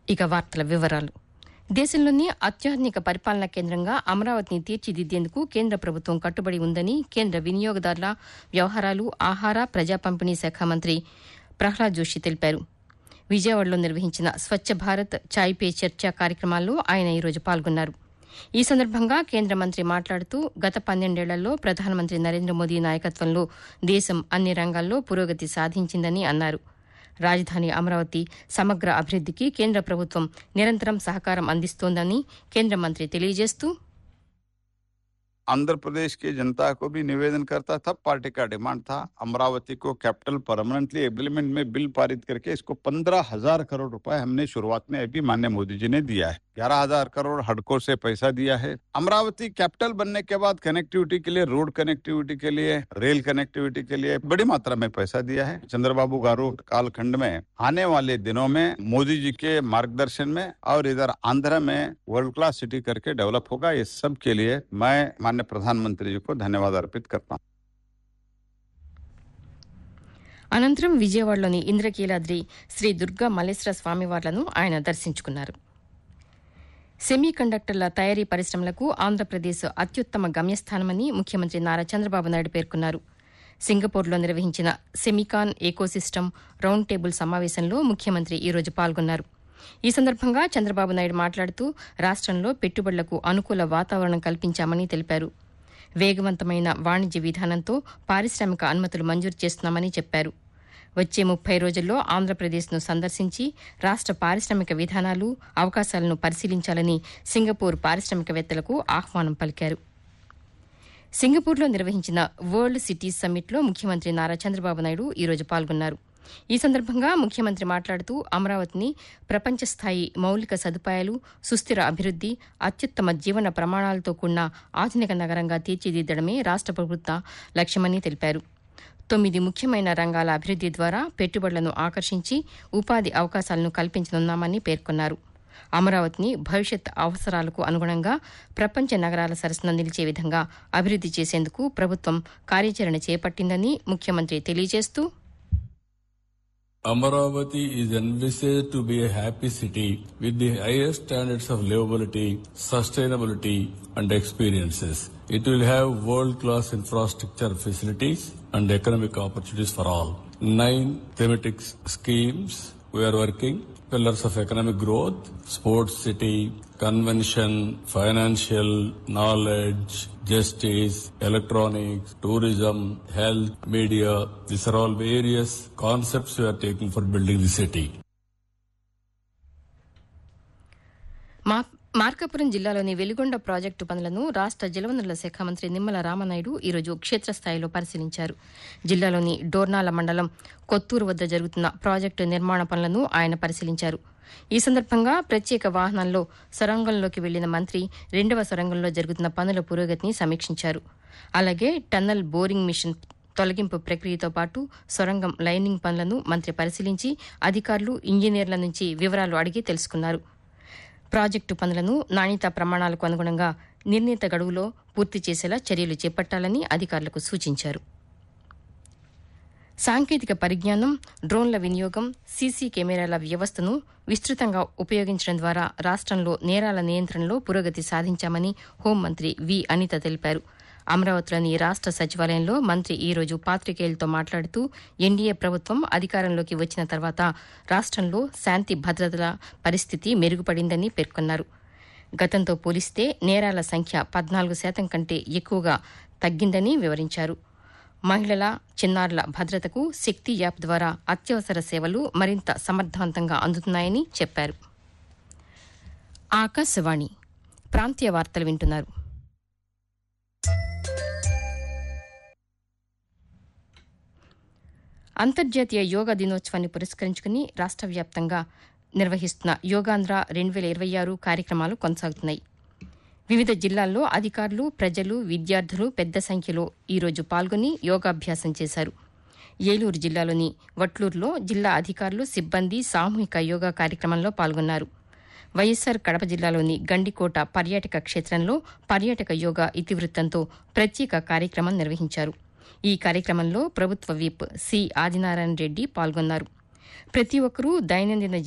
ఇక వార్తల వివరాలు దేశంలోని అత్యాధునిక పరిపాలనా కేంద్రంగా అమరావతిని తీర్చిదిద్దేందుకు కేంద్ర ప్రభుత్వం కట్టుబడి ఉందని కేంద్ర వినియోగదారుల వ్యవహారాలు ఆహార ప్రజా పంపిణీ శాఖ మంత్రి ప్రహ్లాద్ జోషి తెలిపారు విజయవాడలో నిర్వహించిన స్వచ్ఛ భారత్ చాయ్ పే చర్చ కార్యక్రమాల్లో ఆయన ఈరోజు పాల్గొన్నారు ఈ సందర్భంగా కేంద్ర మంత్రి మాట్లాడుతూ గత పన్నెండేళ్లలో ప్రధానమంత్రి నరేంద్ర మోదీ నాయకత్వంలో దేశం అన్ని రంగాల్లో పురోగతి సాధించిందని అన్నారు రాజధాని అమరావతి సమగ్ర అభివృద్దికి కేంద్ర ప్రభుత్వం నిరంతరం సహకారం అందిస్తోందని కేంద్ర మంత్రి తెలియజేస్తూ आंध्र प्रदेश की जनता को भी निवेदन करता था पार्टी का डिमांड था अमरावती को कैपिटल परमानेंटली एग्रीमेंट में बिल पारित करके इसको पंद्रह हजार करोड़ रुपए हमने शुरुआत में अभी माननीय मोदी जी ने दिया है ग्यारह हजार करोड़ हडको से पैसा दिया है अमरावती कैपिटल बनने के बाद कनेक्टिविटी के लिए रोड कनेक्टिविटी के लिए रेल कनेक्टिविटी के लिए बड़ी मात्रा में पैसा दिया है चंद्रबाबू गारू कालखंड में आने वाले दिनों में मोदी जी के मार्गदर्शन में और इधर आंध्र में वर्ल्ड क्लास सिटी करके डेवलप होगा इस सब के लिए मैं माननीय प्रधानमंत्री जी को धन्यवाद अर्पित करता हूँ అనంతరం విజయవాడలోని ఇంద్రకీలాద్రి శ్రీ దుర్గా మల్లేశ్వర స్వామివార్లను ఆయన దర్శించుకున్నారు సెమీ కండక్టర్ల తయారీ పరిశ్రమలకు ఆంధ్రప్రదేశ్ అత్యుత్తమ గమ్యస్థానమని ముఖ్యమంత్రి నారా చంద్రబాబు నాయుడు పేర్కొన్నారు సింగపూర్లో నిర్వహించిన సెమికాన్ ఏకోసిస్టమ్ రౌండ్ టేబుల్ సమావేశంలో ముఖ్యమంత్రి ఈరోజు పాల్గొన్నారు ఈ సందర్భంగా చంద్రబాబు నాయుడు మాట్లాడుతూ రాష్టంలో పెట్టుబడులకు అనుకూల వాతావరణం కల్పించామని తెలిపారు వేగవంతమైన వాణిజ్య విధానంతో పారిశ్రామిక అనుమతులు మంజూరు చేస్తున్నామని చెప్పారు వచ్చే ముప్పై రోజుల్లో ఆంధ్రప్రదేశ్ను సందర్శించి రాష్ట పారిశ్రామిక విధానాలు అవకాశాలను పరిశీలించాలని సింగపూర్ పారిశ్రామికవేత్తలకు ఆహ్వానం పలికారు సింగపూర్లో నిర్వహించిన వరల్డ్ సిటీస్ సమ్మిట్లో ముఖ్యమంత్రి నారా చంద్రబాబు నాయుడు ఈరోజు పాల్గొన్నారు ఈ సందర్భంగా ముఖ్యమంత్రి మాట్లాడుతూ అమరావతిని ప్రపంచ స్థాయి మౌలిక సదుపాయాలు సుస్థిర అభివృద్ది అత్యుత్తమ జీవన ప్రమాణాలతో కూడిన ఆధునిక నగరంగా తీర్చిదిద్దడమే రాష్ట ప్రభుత్వ లక్ష్యమని తెలిపారు తొమ్మిది ముఖ్యమైన రంగాల అభివృద్ది ద్వారా పెట్టుబడులను ఆకర్షించి ఉపాధి అవకాశాలను కల్పించనున్నామని పేర్కొన్నారు అమరావతిని భవిష్యత్ అవసరాలకు అనుగుణంగా ప్రపంచ నగరాల సరసన నిలిచే విధంగా అభివృద్ది చేసేందుకు ప్రభుత్వం కార్యాచరణ చేపట్టిందని ముఖ్యమంత్రి తెలియజేస్తూ Amaravati is envisaged to be a happy city with the highest standards of livability, sustainability, and experiences. It will have world-class infrastructure facilities and economic opportunities for all. Nine thematic schemes we are working. Pillars of economic growth, sports city, convention, financial, knowledge, justice, electronics, tourism, health, media. These are all various concepts we are taking for building the city. మా మార్కాపురం జిల్లాలోని Veligonda project పనులను రాష్ట జలవనరుల శాఖ మంత్రి నిమ్మల రామనాయుడు ఈరోజు క్షేత్రస్థాయిలో పరిశీలించారు జిల్లాలోని డోర్నాల మండలం కొత్తూరు వద్ద జరుగుతున్న ప్రాజెక్టు నిర్మాణ పనులను ఆయన పరిశీలించారు ఈ సందర్భంగా ప్రత్యేక వాహనంలో సొరంగంలోకి వెళ్లిన మంత్రి రెండవ సొరంగంలో జరుగుతున్న పనుల పురోగతిని సమీక్షించారు అలాగే టన్నల్ బోరింగ్ మిషన్ తొలగింపు ప్రక్రియతో పాటు సొరంగం లైనింగ్ పనులను మంత్రి పరిశీలించి అధికారులు ఇంజనీర్ల నుంచి వివరాలు అడిగి తెలుసుకున్నారు ప్రాజెక్టు పనులను నాణ్యతా ప్రమాణాలకు అనుగుణంగా నిర్ణీత గడువులో పూర్తి చేసేలా చర్యలు చేపట్టాలని అధికారులకు సూచించారు సాంకేతిక పరిజ్ఞానం డ్రోన్ల వినియోగం సీసీ కెమెరాల వ్యవస్థను విస్తృతంగా ఉపయోగించడం ద్వారా రాష్టంలో నేరాల నియంత్రణలో పురోగతి సాధించామని హోంమంత్రి వి అనిత తెలిపారు అమరావతిలోని రాష్ట సచివాలయంలో మంత్రి ఈ రోజు పాతికేయులతో మాట్లాడుతూ ఎన్డీఏ ప్రభుత్వం అధికారంలోకి వచ్చిన తర్వాత రాష్టంలో శాంతి భద్రతల పరిస్థితి మెరుగుపడిందని పేర్కొన్నారు గతంతో పోలిస్తే నేరాల సంఖ్య పద్నాలుగు శాతం కంటే ఎక్కువగా తగ్గిందని వివరించారు మహిళల చిన్నారుల భద్రతకు శక్తి యాప్ ద్వారా అత్యవసర సేవలు మరింత సమర్థవంతంగా అందుతున్నాయని చెప్పారు ఆకాశవాణి ప్రాంతీయ వార్తలు వింటున్నారు అంతర్జాతీయ యోగా దినోత్సవాన్ని పురస్కరించుకుని రాష్ట్ర వ్యాప్తంగా నిర్వహిస్తున్న యోగాంధ్ర రెండు వేల ఇరవై ఆరు కార్యక్రమాలు కొనసాగుతున్నాయి వివిధ జిల్లాల్లో అధికారులు ప్రజలు విద్యార్థులు పెద్ద సంఖ్యలో ఈరోజు పాల్గొని యోగాభ్యాసం చేశారు ఏలూరు జిల్లాలోని వట్లూరులో జిల్లా అధికారులు సిబ్బంది సామూహిక యోగా కార్యక్రమంలో పాల్గొన్నారు వైఎస్సార్ కడప జిల్లాలోని గండికోట పర్యాటక క్షేత్రంలో పర్యాటక యోగా ఇతివృత్తంతో ప్రత్యేక కార్యక్రమం నిర్వహించారు ఈ కార్యక్రమంలో ప్రభుత్వ విప్ సి ఆదినారాయణ రెడ్డి పాల్గొన్నారు ప్రతి ఒక్కరూ దైనందిన